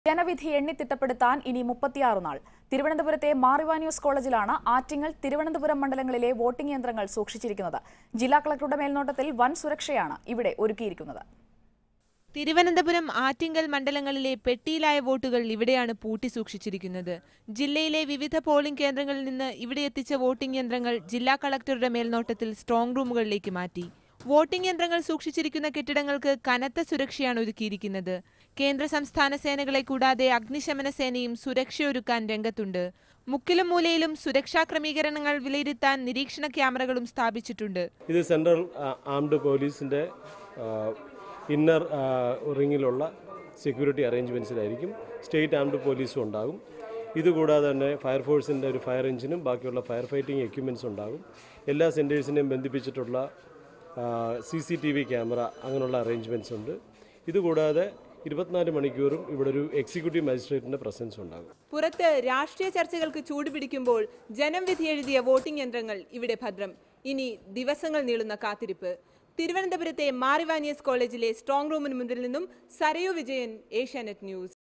ജനവിധി എണ്ണിത്തിട്ടപ്പെടുത്താൻ ഇനി മുപ്പത്തിയാറ് നാൾ തിരുവനന്തപുരത്തെ മാറിവാന്യൂസ് കോളേജിലാണ് ആറ്റിങ്ങൽ തിരുവനന്തപുരം മണ്ഡലങ്ങളിലെ വോട്ടിംഗ് യന്ത്രങ്ങൾ സൂക്ഷിച്ചിരിക്കുന്നത് ജില്ലാ കളക്ടറുടെ മേൽനോട്ടത്തിൽ വൻ സുരക്ഷയാണ് ഇവിടെ ഒരുക്കിയിരിക്കുന്നത് തിരുവനന്തപുരം ആറ്റിങ്കൽ മണ്ഡലങ്ങളിലെ പെട്ടിയിലായ വോട്ടുകൾ ഇവിടെയാണ് പൂട്ടി സൂക്ഷിച്ചിരിക്കുന്നത് ജില്ലയിലെ വിവിധ പോളിംഗ് കേന്ദ്രങ്ങളിൽ നിന്ന് ഇവിടെ എത്തിച്ച വോട്ടിംഗ് യന്ത്രങ്ങൾ ജില്ലാ കളക്ടറുടെ മേൽനോട്ടത്തിൽ സ്ട്രോങ് റൂമുകളിലേക്ക് മാറ്റി വോട്ടിംഗ് യന്ത്രങ്ങൾ സൂക്ഷിച്ചിരിക്കുന്ന കെട്ടിടങ്ങൾക്ക് കനത്ത സുരക്ഷയാണ് ഒരുക്കിയിരിക്കുന്നത് കേന്ദ്ര സംസ്ഥാന സേനകളെ കൂടാതെ അഗ്നിശമന സേനയും സുരക്ഷയൊരുക്കാൻ രംഗത്തുണ്ട് മുക്കിലും മൂലയിലും സുരക്ഷാ ക്രമീകരണങ്ങൾ വിലയിരുത്താൻ നിരീക്ഷണ ക്യാമറകളും സ്ഥാപിച്ചിട്ടുണ്ട് ഇത് സെൻട്രൽ ആംഡ് പോലീസിൻ്റെ ഇന്നർ റിങ്ങിലുള്ള സെക്യൂരിറ്റി അറേഞ്ച്മെൻറ്റ്സിലായിരിക്കും സ്റ്റേറ്റ് ആംഡ് പോലീസും ഉണ്ടാകും ഇതുകൂടാതെ തന്നെ ഫയർഫോഴ്സിൻ്റെ ഒരു ഫയർ എഞ്ചിനും ബാക്കിയുള്ള ഫയർ ഫൈറ്റിംഗ് എക്യുപ്മെൻറ്റ്സ് ഉണ്ടാകും എല്ലാ സെൻറ്റേഴ്സിനെയും ബന്ധിപ്പിച്ചിട്ടുള്ള C C T V camera അങ്ങനെയുള്ള അറേഞ്ച്മെൻറ്റ്സ് ഉണ്ട് ഇതുകൂടാതെ ഇരുപത്തിനാല് മണിക്കൂറും ഇവിടെ ഒരു എക്സിക്യൂട്ടീവ് മജിസ്ട്രേറ്റിൻ്റെ പ്രസൻസ് ഉണ്ടാകും പുറത്ത് രാഷ്ട്രീയ ചർച്ചകൾക്ക് ചൂടുപിടിക്കുമ്പോൾ ജനം വിധി എഴുതിയ വോട്ടിംഗ് യന്ത്രങ്ങൾ ഇവിടെ ഭദ്രം ഇനി ദിവസങ്ങൾ നീളുന്ന കാത്തിരിപ്പ് തിരുവനന്തപുരത്തെ മാറിവാനിയസ് കോളേജിലെ സ്ട്രോങ് റൂമിന് മുന്നിൽ നിന്നും സരയു വിജയൻ ഏഷ്യാനെറ്റ് ന്യൂസ്